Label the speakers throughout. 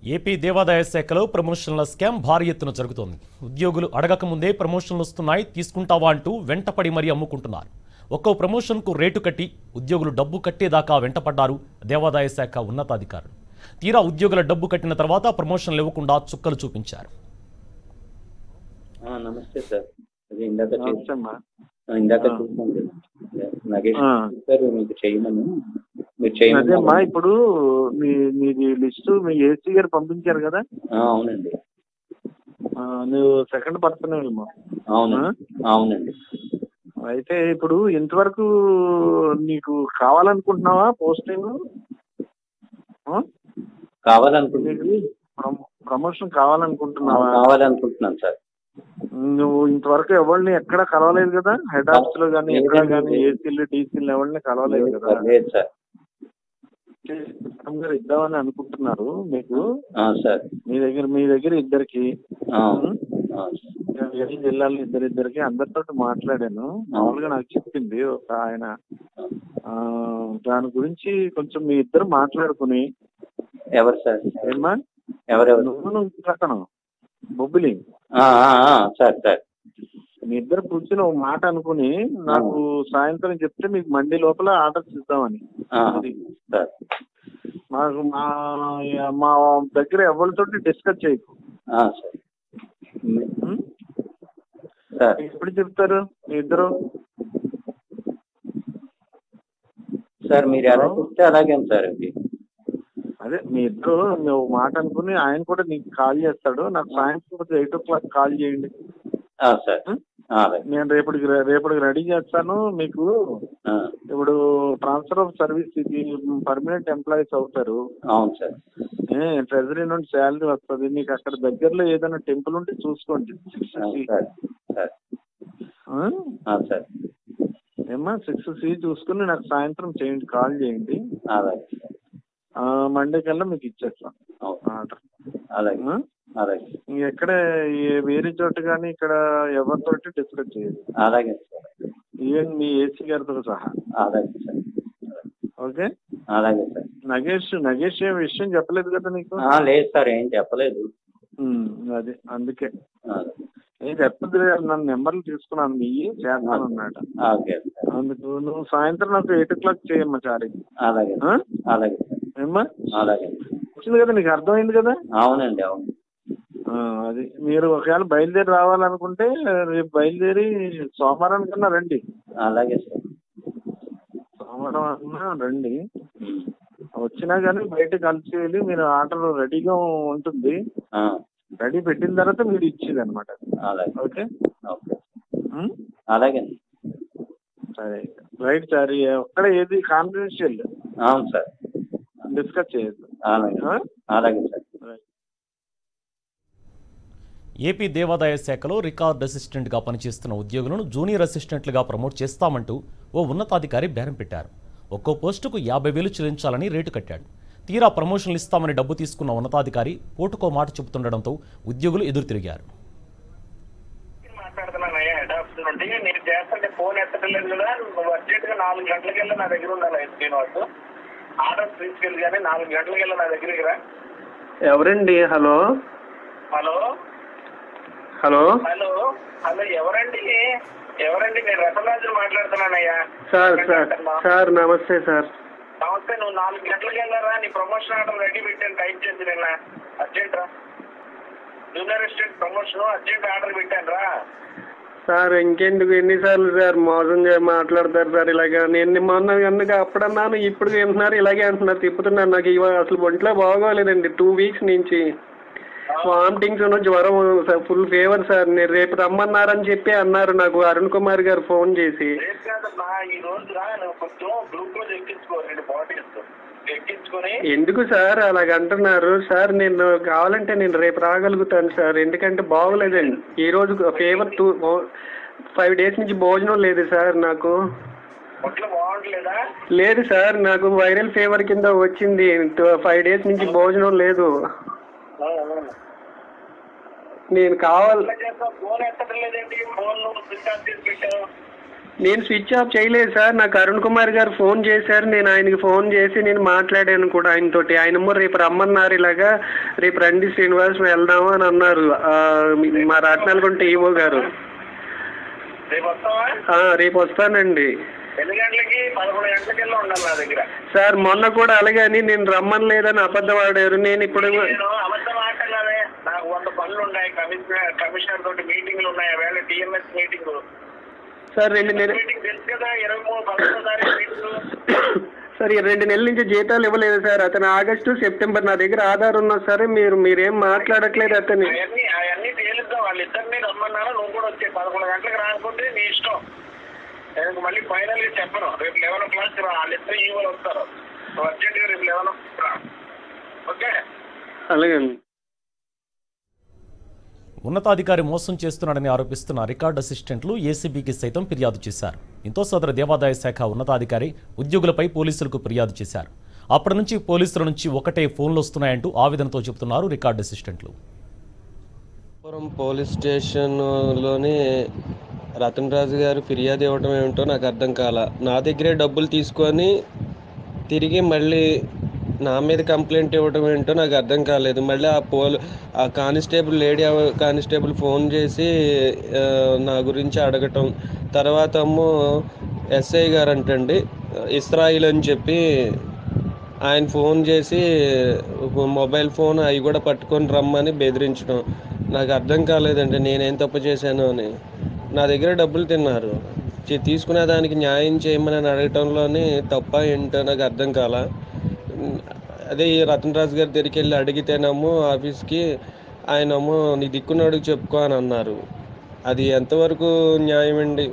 Speaker 1: AP దేవాదాయ శాఖలో ప్రమోషన్ల scam భారీ ఎత్తున జరుగుతోంది ఉద్యోగులు అడగక ముందే ప్రమోషన్లు వస్తున్నాయి తీసుకుంటావా అంటూ వెంటపడి మరీ అమ్ముకుంటున్నారు ఒక్కో ప్రమోషన్కు రేటు కట్టి ఉద్యోగులు డబ్బు కట్టేదాకా వెంటపడ్డారు దేవాదాయ శాఖ ఉన్నతాధికారులు తీరా ఉద్యోగుల డబ్బు కట్టిన తర్వాత ప్రమోషన్లు ఇవ్వకుండా చుక్కలు చూపించారు
Speaker 2: ఆ, నమస్తే సార్ అది ఇందాక చేసి-
Speaker 3: నమస్తే అమ్మా
Speaker 2: ఆ, ఇందాక
Speaker 3: ఆ.
Speaker 2: చూసాను నగేష్
Speaker 3: ఆ.
Speaker 2: సార్ మీకు చేయమని మీరు చేయమని
Speaker 3: అదేమ్మా ఇప్పుడు మీ మీది లిస్టు మీ ఏసీ గారు పంపించారు కదా
Speaker 2: ఆ, అవునండి
Speaker 3: ఆ, నువ్వు సెకండ్ పర్సన్ అమ్మా
Speaker 2: అవును
Speaker 3: ఆ?
Speaker 2: అవునండి
Speaker 3: అయితే ఇప్పుడు ఇంతవరకు నీకు కావాలనుకుంటున్నావా పోస్టింగ్
Speaker 2: కావాలనుకుంటున్నాను
Speaker 3: ప్రమోషన్ కావాలనుకుంటున్నావా
Speaker 2: కావాలనుకుంటున్నాను సార్
Speaker 3: నువ్వు ఇంతవరకు ఎవరిని ఎక్కడ కలవలేదు కదా హెడ్ ఆఫీస్ లో కానీ ఎక్కడ కానీ ఏసీలు డీసీలు ఎవరిని కలవలేదు కదా
Speaker 2: లేదు సార్
Speaker 3: మేడం గారు ఇద్దామని అనుకుంటున్నారు మీకు
Speaker 2: ఆ, సార్
Speaker 3: మీ దగ్గర మీ దగ్గర ఇద్దరికి
Speaker 2: ఆ,
Speaker 3: ఉం?
Speaker 2: ఆ,
Speaker 3: ఏడు జిల్లాలో ఇద్దరిద్దరికి అందరితో మాట్లాడాను మామూలుగా నాకు చెప్పింది ఒక ఆయన ఆ, దాని గురించి కొంచెం మీ ఇద్దరు మాట్లాడుకుని
Speaker 2: ఎవరు సార్
Speaker 3: ఏమ్మా
Speaker 2: ఎవరెవరు
Speaker 3: నువ్వు నువ్వు ప్రక్కన బొబ్బిలి
Speaker 2: ఆ, ఆ, ఆ, సార్ సార్
Speaker 3: మీ ఇద్దరు కూర్చుని ఒక మాట అనుకుని నాకు సాయంత్రం చెప్తే మీకు మండే లోపల ఆర్డర్స్ ఇద్దామని
Speaker 2: ఆ,
Speaker 3: అది.
Speaker 2: సార్
Speaker 3: మాకు మా మా దగ్గర ఎవరితోటి డిస్కస్ చేయకు
Speaker 2: ఆ, సార్
Speaker 3: ఉం?
Speaker 2: సార్
Speaker 3: ఎప్పుడు చెప్తారు మీ ఇద్దరు
Speaker 2: సార్ మీరు ఎలా చెప్తే అలాగే సార్ అది
Speaker 3: అదే మీ ఇద్దరు నువ్వు మాట అనుకుని ఆయన కూడా నీకు కాల్ చేస్తాడు నాకు సాయంత్రం ఎయిట్ ఓ క్లాక్ కాల్ చేయండి
Speaker 2: ఆ, సార్ ఆ, అలాగే
Speaker 3: నేను రేపటికి రేపటికి రెడీ చేస్తాను మీకు
Speaker 2: ఆ,
Speaker 3: ఇప్పుడు ట్రాన్స్ఫర్ ఆఫ్ సర్వీస్ ఇది పర్మనెంట్ ఎంప్లాయీస్ అవుతారు
Speaker 2: అవును సార్
Speaker 3: ట్రెజరీ నుండి శాలరీ వస్తుంది మీకు అక్కడ దగ్గరలో ఏదైనా టెంపుల్ ఉంటే చూసుకోండి సిక్స్
Speaker 2: ఆ,
Speaker 3: సి
Speaker 2: సార్ సార్ ఆ, సార్
Speaker 3: ఏమా సిక్స్ సి చూసుకుని నాకు సాయంత్రం చేయండి కాల్ చేయండి
Speaker 2: అలాగే సార్
Speaker 3: ఆ, మండే కల్లా మీకు ఇచ్చేస్తాం
Speaker 2: అవును
Speaker 3: ఆర్డర్
Speaker 2: అలాగే అలాగే
Speaker 3: ఎక్కడ ఏ- వేరే చోట కానీ ఇక్కడ ఎవరితోటి డిస్కస్ చేయదు
Speaker 2: అలాగే సార్
Speaker 3: ఈవెన్ మీ ఏసీ గారితో సహా
Speaker 2: అలాగే సార్
Speaker 3: ఓకే
Speaker 2: అలాగే సార్
Speaker 3: నగేష్ నగేష్ ఏ విషయం చెప్పలేదు కదా నీకు
Speaker 2: ఆ, లేదు సార్ ఏం చెప్పలేదు
Speaker 3: ఉమ్, అది అందుకే
Speaker 2: ఆ,
Speaker 3: ఏం చెప్పదు నన్ను నెంబర్లు తీసుకున్నాను మీ చేస్తాను అన్నాడు
Speaker 2: ఓకే సార్
Speaker 3: అందుకు నువ్వు సాయంత్రం నాకు ఎయిట్ ఓ క్లాక్ చేయమ్మా చారి
Speaker 2: అలాగే
Speaker 3: ఆ?
Speaker 2: అలాగే సార్
Speaker 3: ఏమ్మా
Speaker 2: అలాగే
Speaker 3: వచ్చింది కదా నీకు అర్థమైంది కదా
Speaker 2: అవునండి అవును
Speaker 3: ఆ, అది మీరు ఒకవేళ బయలుదేరి రావాలనుకుంటే రేపు బయలుదేరి సోమవారం కన్నా రండి
Speaker 2: అలాగే సార్
Speaker 3: సోమవారం అన్నా రండి
Speaker 2: ఉమ్.
Speaker 3: వచ్చినా కానీ బయట కలిసి వెళ్ళి మీరు ఆర్డర్ రెడీగా ఉంటుంది
Speaker 2: ఆ,
Speaker 3: రెడీ పెట్టిన తర్వాత మీరు ఇచ్చేది అనమాట
Speaker 2: అలాగే
Speaker 3: ఓకే
Speaker 2: ఓకే
Speaker 3: ఉం?
Speaker 2: అలాగే
Speaker 3: సరే రైట్ సార్ ఒక్కడ ఏది కాన్ఫిడెన్షియల్
Speaker 2: అవును సార్
Speaker 3: డిస్కస్ చేయొద్దు
Speaker 2: అలాగే
Speaker 3: ఆ?
Speaker 2: అలాగే సార్
Speaker 1: ఏపీ దేవాదాయ శాఖలో రికార్డ్ అసిస్టెంట్గా పనిచేస్తున్న ఉద్యోగులను జూనియర్ అసిస్టెంట్లుగా ప్రమోట్ చేస్తామంటూ ఓ ఉన్నతాధికారి బేరం పెట్టారు ఒక్కో పోస్టుకు యాభై వేలు చెల్లించాలని రేటు కట్టాడు తీరా ప్రమోషన్లు ఇస్తామని డబ్బు తీసుకున్న ఉన్నతాధికారి పూటకో మాట చెబుతుండడంతో ఉద్యోగులు ఎదురు తిరిగారు
Speaker 4: మాట్లాడుతున్నానయ్యా హెడ్ ఆఫీస్ నుండి నేను చేస్తుంటే ఫోన్ ఎత్తట్లేదు కదా నువ్వు అర్జెంట్ గా నాలుగు గంటలకెళ్ళి నా దగ్గర ఉండాలి శ్రీనివాస్ ఆర్డర్ తీసుకెళ్ళి కానీ నాలుగు గంటలకెళ్ళి నా దగ్గరికి రా
Speaker 3: ఎవరండి hello
Speaker 4: hello
Speaker 3: hello
Speaker 4: hello hello ఎవరండి ఎవరండి నేను రసరాజు మాట్లాడుతున్నానయ్యా
Speaker 3: సార్ సార్ సార్ నమస్తే సార్
Speaker 4: నమస్తే నువ్వు నాలుగు గంటలకు వెళ్ళారా నీ ప్రమోషన్ ఆర్డర్ రెడీ పెట్టాను టైప్ చేసి నిన్న అర్జెంట్ రా junior assistant promotion urgent order పెట్టాను రా
Speaker 3: సార్ ఇంకెందుకు ఎన్నిసార్లు సార్ మోసం చేయ మాట్లాడతారు సార్ ఇలాగా నేను మొన్న కనుక అప్పుడన్నాను ఇప్పుడు వింటున్నారు ఇలాగే అంటున్నారు తిప్పుతున్నారు నాకు ఇవాళ అసలు ఒంట్లో బాగోలేదండి టూ వీక్స్ నుంచి వామిటింగ్స్ జ్వరం ఫుల్ ఫీవర్ సార్ నేను రేపు రమ్మన్నారని చెప్పి అన్నారు నాకు అరుణ్ కుమార్ గారు ఫోన్ చేసి
Speaker 4: రేపు కాదమ్మా ఈ రోజు రా నువ్వు కొంచెం గ్లూకోజ్ ఎక్కించుకో రెండు బాటిల్స్ ఎక్కించుకొని
Speaker 3: ఎందుకు సార్ అలాగ అంటున్నారు సార్ నేను కావాలంటే నేను రేపు రాగలుగుతాను సార్ ఎందుకంటే బాగోలేదండి ఈ రోజు ఫీవర్ టూ ఫైవ్ డేస్ నుంచి భోజనం లేదు సార్ నాకు
Speaker 4: ఒంట్లో బాగుంటలేదా
Speaker 3: లేదు సార్ నాకు వైరల్ ఫీవర్ కింద వచ్చింది ఫైవ్ డేస్ నుంచి భోజనం లేదు నేను కావాలి
Speaker 4: ఎట్లా చేస్తావు ఫోన్ ఎత్తడం లేదేంటి ఫోన్ నువ్వు స్విచ్ ఆఫ్ చేసి పెట్టావు
Speaker 3: నేను స్విచ్ ఆఫ్ చేయలేదు సార్ నాకు అరుణ్ కుమార్ గారు ఫోన్ చేశారు నేను ఆయనకి ఫోన్ చేసి నేను మాట్లాడాను కూడా ఆయనతోటి ఆయనేమో రేపు రమ్మన్నారు ఇలాగా రేపు రండి శ్రీనివాస్ వెళ్దాము అని అన్నారు ఆ, మీ- మా రాట్నాలగుంట ఈవో గారు
Speaker 4: రేపు వస్తావా
Speaker 3: ఆ, రేపు వస్తానండి
Speaker 4: ఎన్ని గంటలకి పదకొండు గంటలకెళ్ళి ఉండాలి నా దగ్గర
Speaker 3: సార్ మొన్న కూడా అలాగే అని నేను రమ్మని లేదని అబద్ధం ఆడారు నేను ఇప్పుడు
Speaker 4: నేను అబద్ధం ఆటలానే నాకు వంద పనులు ఉన్నాయి కమిషనర్ కమిషనర్ తోటి మీటింగ్లు ఉన్నాయి వేళ టీఎంఎస్ మీటింగ్
Speaker 3: సార్ రెండు నెలలు
Speaker 4: మీటింగ్ తెలుసు కదా ఇరవై మూడు పదకొండో తారీఖు మీటింగ్
Speaker 3: సార్ ఈ రెండు నెలల నుంచి జీతాలు ఇవ్వలేదు సార్ అతను ఆగస్టు సెప్టెంబర్ నా దగ్గర ఆధార్ ఉన్నా సరే మీరు మీరేం మాట్లాడట్లేదు అతని
Speaker 4: అవన్నీ అవన్నీ తేలుద్దాం వాళ్ళిద్దరిని రమ్మన్నారు నువ్వు కూడా వచ్చే పదకొండు గంటలకు రాకపోతే నీ ఇష్టం నేను మళ్ళీ ఫైనల్ గా చెప్పను రేపు లెవెన్ ఓ క్లాక్ రా వాళ్ళిద్దరు ఈవోలు వస్తారు నువ్వు అర్జెంట్ గా రేపు లెవెన్ ఓ రా ఓకే
Speaker 3: అలాగే
Speaker 1: ఉన్నతాధికారి మోసం చేస్తున్నాడని ఆరోపిస్తున్న రికార్డ్ అసిస్టెంట్లు ఏసీబీకి సైతం ఫిర్యాదు చేశారు ఇంతో సదరు దేవాదాయ శాఖ ఉన్నతాధికారి ఉద్యోగులపై పోలీసులకు ఫిర్యాదు చేశారు అప్పటి నుంచి పోలీసుల నుంచి ఒకటే ఫోన్లు వస్తున్నాయంటూ ఆవేదనతో చెబుతున్నారు రికార్డ్ అసిస్టెంట్లు
Speaker 5: పురం పోలీస్ స్టేషన్లోని రతన్ రాజు గారు ఫిర్యాదు ఇవ్వడం ఏమిటో నాకు అర్థం కాల నా దగ్గరే డబ్బులు తీసుకొని తిరిగి మళ్ళీ నా మీద కంప్లైంట్ ఇవ్వడం ఏంటో నాకు అర్థం కాలేదు మళ్ళీ ఆ పోల్ ఆ కానిస్టేబుల్ లేడీ అవ- కానిస్టేబుల్ ఫోన్ చేసి ఆ, నా గురించి అడగటం తర్వాత ఏమో ఎస్ఐ గారు అంటండి ఇస్రాయిల్ అని చెప్పి ఆయన ఫోన్ చేసి మొబైల్ ఫోన్ అవి కూడా పట్టుకొని రమ్మని బెదిరించడం నాకు అర్థం కాలేదండి నేనేం తప్పు చేశాను అని నా దగ్గర డబ్బులు తిన్నారు చి- తీసుకునే దానికి న్యాయం చేయమని అని అడగటంలోని తప్ప ఏంటో నాకు అర్థం కాల అదే ఈ రతన్ రాజు గారి దగ్గరికి వెళ్ళి అడిగితేనేమో ఆఫీస్కి ఆయనేమో నీ దిక్కున్నాడు చెప్పుకో అని అన్నారు అది ఎంతవరకు న్యాయం అండి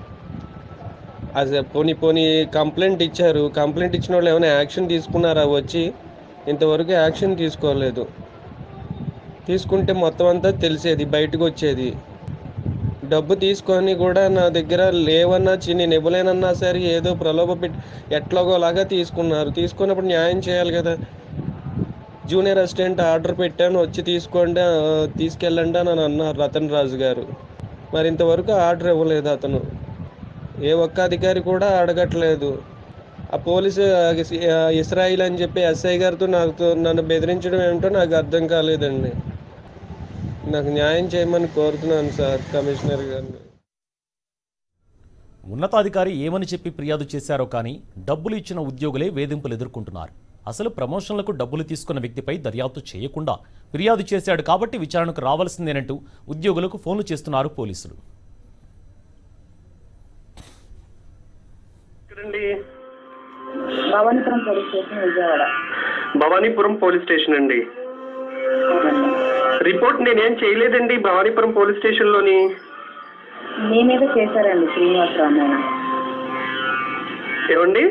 Speaker 5: అసలు పోనీ పోనీ కంప్లైంట్ ఇచ్చారు కంప్లైంట్ ఇచ్చిన వాళ్ళు ఏమైనా యాక్షన్ తీసుకున్నారా వచ్చి ఇంతవరకు యాక్షన్ తీసుకోలేదు తీసుకుంటే మొత్తం అంతా తెలిసేది బయటకు వచ్చేది డబ్బు తీసుకొని కూడా నా దగ్గర లేవన్నా చి- నేను ఇవ్వలేనన్నా సరే ఏదో ప్రలోభ పెట్టి ఎట్లాగోలాగా తీసుకున్నారు తీసుకున్నప్పుడు న్యాయం చేయాలి కదా జూనియర్ అసిస్టెంట్ ఆర్డర్ పెట్టాను వచ్చి తీసుకోండి ఆ, తీసుకెళ్ళండి అని అన్నారు రతన్ రాజు గారు మరి ఇంతవరకు ఆర్డర్ ఇవ్వలేదు అతను ఏ ఒక్క అధికారి కూడా అడగట్లేదు ఆ పోలీసు ఆ, ఇస్- ఆ, ఇస్రాయిల్ అని చెప్పి ఎస్ఐ గారితో నాకు నన్ను బెదిరించడం ఏమిటో నాకు అర్థం కాలేదండి నాకు న్యాయం చేయమని కోరుతున్నాను సార్ కమిషనర్ గారిని
Speaker 1: ఉన్నతాధికారి ఏమని చెప్పి ఫిర్యాదు చేశారో కానీ డబ్బులు ఇచ్చిన ఉద్యోగులే వేధింపులు ఎదుర్కొంటున్నారు అసలు ప్రమోషన్లకు డబ్బులు తీసుకున్న వ్యక్తిపై దర్యాప్తు చేయకుండా ఫిర్యాదు చేశాడు కాబట్టి విచారణకు రావాల్సిందేనంటూ ఉద్యోగులకు ఫోన్లు చేస్తున్నారు పోలీసులు
Speaker 3: ఎక్కడండి
Speaker 6: Bhavanipuram police station Vijayawada
Speaker 3: Bhavanipuram police station అండి రిపోర్ట్ నేనేం చేయలేదండి భవానీపురం పోలీస్ స్టేషన్లోని
Speaker 6: మీ మీద చేశారండి శ్రీనివాసరావు ఆయన
Speaker 3: ఏమండి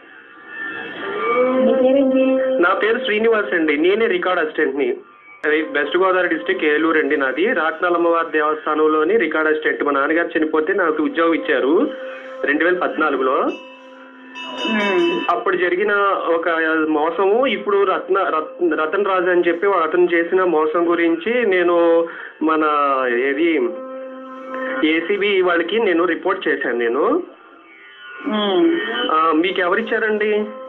Speaker 6: మీ పేరేంటి
Speaker 3: నా పేరు శ్రీనివాస్ అండి నేనే రికార్డ్ అసిస్టెంట్ని అది వెస్ట్ గోదావరి డిస్టిక్ ఏలూరు అండి నాది రాట్నాలమ్మవారి దేవస్థానంలోని రికార్డ్ అసిస్టెంట్ మా నాన్నగారు చనిపోతే నాకు ఉద్యోగం ఇచ్చారు రెండు వేల పద్నాలుగులో
Speaker 6: ఉమ్,
Speaker 3: అప్పుడు జరిగిన ఒక మోసము ఇప్పుడు రత్న రత్- రతన్ రాజు అని చెప్పి అతను చేసిన మోసం గురించి నేను మన ఏది ఏసీబీ వాళ్ళకి నేను రిపోర్ట్ చేశాను నేను
Speaker 6: ఉమ్.
Speaker 3: ఆ, మీకు ఎవరిచ్చారండి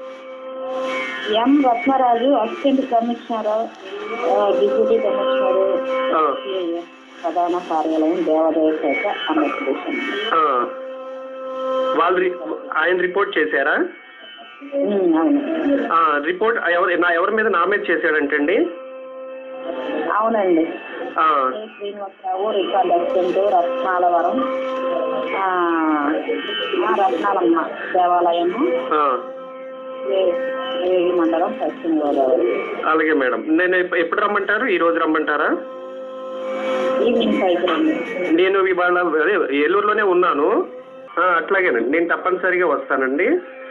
Speaker 6: ఎం రత్నరాజు అసిస్టెంట్ కమిషనర్ ఆ, డిప్యూటీ కమిషనర్
Speaker 3: ఆ,
Speaker 6: సిఐఎస్ ప్రధాన కార్యాలయం దేవాదాయ శాఖ ఆంధ్రప్రదేశ్ అండి.
Speaker 3: ఆ. వాళ్ళు రి- ఆయన రిపోర్ట్ చేశారా
Speaker 6: ఉమ్, అవును
Speaker 3: ఆ, రిపోర్ట్ ఎవరు నా ఎవరి మీద నా మీద చేశాడంటండి
Speaker 6: అవునండి
Speaker 3: ఆ,
Speaker 6: A Srinivasarao record assistant Ratnalavaram ఆ, ఆ, రత్నాలమ్మ దేవాలయము
Speaker 3: ఆ.
Speaker 6: ఏ- ఏగి మండలం పశ్చిమ గోదావరి
Speaker 3: అలాగే మేడం నేను ఎప్ప- ఎప్పుడు రమ్మంటారు ఈ రోజు రమ్మంటారా
Speaker 6: ఈవినింగ్ ఫైవ్ రండి
Speaker 3: నేను ఇవాళ అదే ఏలూరులోనే ఉన్నాను ఆ, అట్లాగేనండి నేను తప్పనిసరిగా వస్తానండి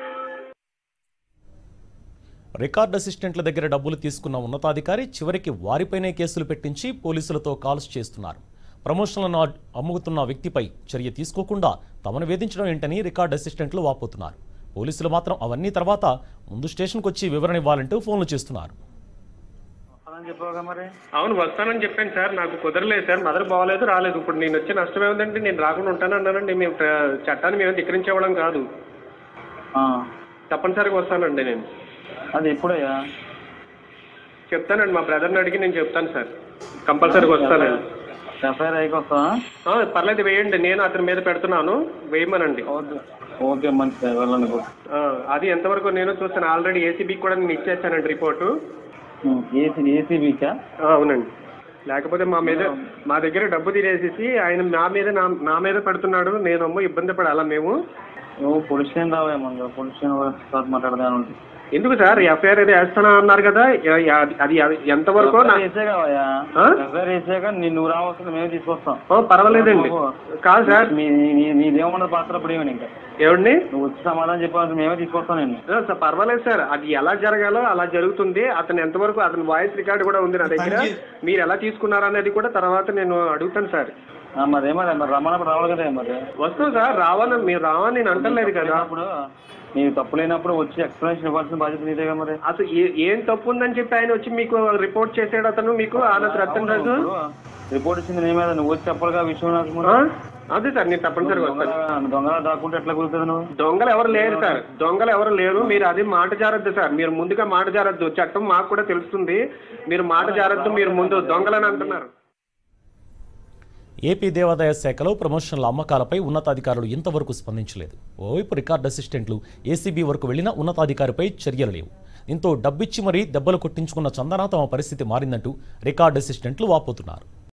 Speaker 1: రికార్డ్ అసిస్టెంట్ల దగ్గర డబ్బులు తీసుకున్న ఉన్నతాధికారి చివరికి వారిపైనే కేసులు పెట్టించి పోలీసులతో కాల్స్ చేస్తున్నారు ప్రమోషన్లను అడ్- అమ్ముతున్న వ్యక్తిపై చర్య తీసుకోకుండా తమను వేధించడం ఏంటని రికార్డ్ అసిస్టెంట్లు వాపోతున్నారు పోలీసులు మాత్రం అవన్నీ తర్వాత ముందు స్టేషన్కి వచ్చి వివరణ ఇవ్వాలంటూ ఫోన్లు చేస్తున్నారు
Speaker 7: ఆ, వస్తానని చెప్పావుగా మరి
Speaker 3: అవును వస్తానని చెప్పాను సార్ నాకు కుదరలేదు సార్ మదర్ బాగోలేదు రాలేదు ఇప్పుడు నేను వచ్చే నష్టం ఏముందంటే నేను రాకుండా ఉంటానన్నానండి మేము ప్ర- చట్టాన్ని మేము ధిక్కరించేవాళ్ళం కాదు
Speaker 7: ఆ,
Speaker 3: తప్పనిసరిగా వస్తానండి నేను
Speaker 7: అది ఎప్పుడయ్యా
Speaker 3: చెప్తానండి మా బ్రదర్ని అడిగి నేను చెప్తాను సార్ కంపల్సరీగా వస్తానండి
Speaker 7: ఎఫ్ఐఆర్ అయ్యి వస్తావా
Speaker 3: ఆ, పర్లేదు వేయండి నేను అతని మీద పెడుతున్నాను వేయమనండి
Speaker 7: ఓకే ఓకే మంచిది వెళ్ళండి ఇప్పుడు.
Speaker 3: ఆ, అది ఎంతవరకు నేను చూస్తాను ఆల్రెడీ ఏసీబీకి కూడా నేను ఇచ్చేసానండి రిపోర్టు
Speaker 7: ఉమ్, ఏసీ ఏసీబీకా
Speaker 3: ఆ, అవునండి లేకపోతే మా మీద మా దగ్గర డబ్బు తినేసేసి ఆయన నా మీద నా నా మీద పెడుతున్నాడు నేనమ్మో ఇబ్బంది పడాలా మేము
Speaker 7: నువ్వు పోలీస్ స్టేషన్ రావా మన పోలీస్ స్టేషన్ సార్ మాట్లాడదాను
Speaker 3: ఎందుకు సార్ ఎఫ్ఐఆర్ ఏదో వేస్తానా అన్నారు కదా ఎ- ఎ- అది అది ఎంతవరకు నా-
Speaker 7: వేసే కావయ్యా
Speaker 3: ఆ?
Speaker 7: ఎఫ్ఐఆర్ వేసాక నీ- నువ్వు రావాల్సింది మేమే తీసుకొస్తాం
Speaker 3: ఓ, పర్వాలేదండి కాదు సార్
Speaker 7: మీ నీ- నీదేమన్నా పాత్ర ఇప్పుడు ఏమని ఇంకా
Speaker 3: ఏమండి
Speaker 7: నువ్వు వచ్చి సమాధానం చెప్పాల్సి మేమే తీసుకొస్తాం నేను
Speaker 3: ఆ, సార్ పర్వాలేదు సార్ అది ఎలా జరగాలో అలా జరుగుతుంది అతను ఎంతవరకు అతని వాయిస్ రికార్డు కూడా ఉంది నా దగ్గర మీరు ఎలా తీసుకున్నారు అనేది కూడా తర్వాత నేను అడుగుతాను సార్
Speaker 7: ఆ, మరి ఏమది మరి రమ్మన్నప్పుడు రావాలి కదా మరి
Speaker 3: వస్తాం సార్ రావాలని మీరు రావాలని నేను అంటలేదు కదా
Speaker 7: అప్పుడు నీకు తప్పు లేనప్పుడు వచ్చి ఎక్స్ప్లెనేషన్ ఇవ్వాల్సిన బాధ్యత నీదే కదా మరి
Speaker 3: అసలు ఏ- ఏం తప్పు ఉందని చెప్పి ఆయన వచ్చి మీకు రిపోర్ట్ చేసాడు అతను మీకు ఆనంద్ రతన్ రాజు
Speaker 7: రిపోర్ట్ ఇచ్చింది నీ మీద నువ్వు వచ్చి చెప్పాలిగా ఆ విషయం నాకు మరి.
Speaker 3: ఆ? అదే సార్ నేను తప్పనిసరిగా వస్తాను
Speaker 7: దొంగ దొంగలా దాక్కుంటే ఎట్లా కుదురుతుంది నువ్వు
Speaker 3: దొంగలు ఎవరు లేరు సార్ దొంగలు ఎవరు లేరు మీరు అది మాట జారద్దు సార్ మీరు ముందుగా మాట జారద్దు చట్టం మాకు కూడా తెలుస్తుంది మీరు మాట జారద్దు మీరు ముందు దొంగలని అంటున్నారు
Speaker 1: ఏపీ దేవాదాయ శాఖలో ప్రమోషన్ల అమ్మకాలపై ఉన్నతాధికారులు ఇంతవరకు స్పందించలేదు ఓవైపు రికార్డ్ అసిస్టెంట్లు ఏసీబీ వరకు వెళ్లిన ఉన్నతాధికారిపై చర్యలు లేవు దీంతో డబ్బిచ్చి మరీ దెబ్బలు కొట్టించుకున్న చందన తమ పరిస్థితి మారిందంటూ రికార్డ్ అసిస్టెంట్లు వాపోతున్నారు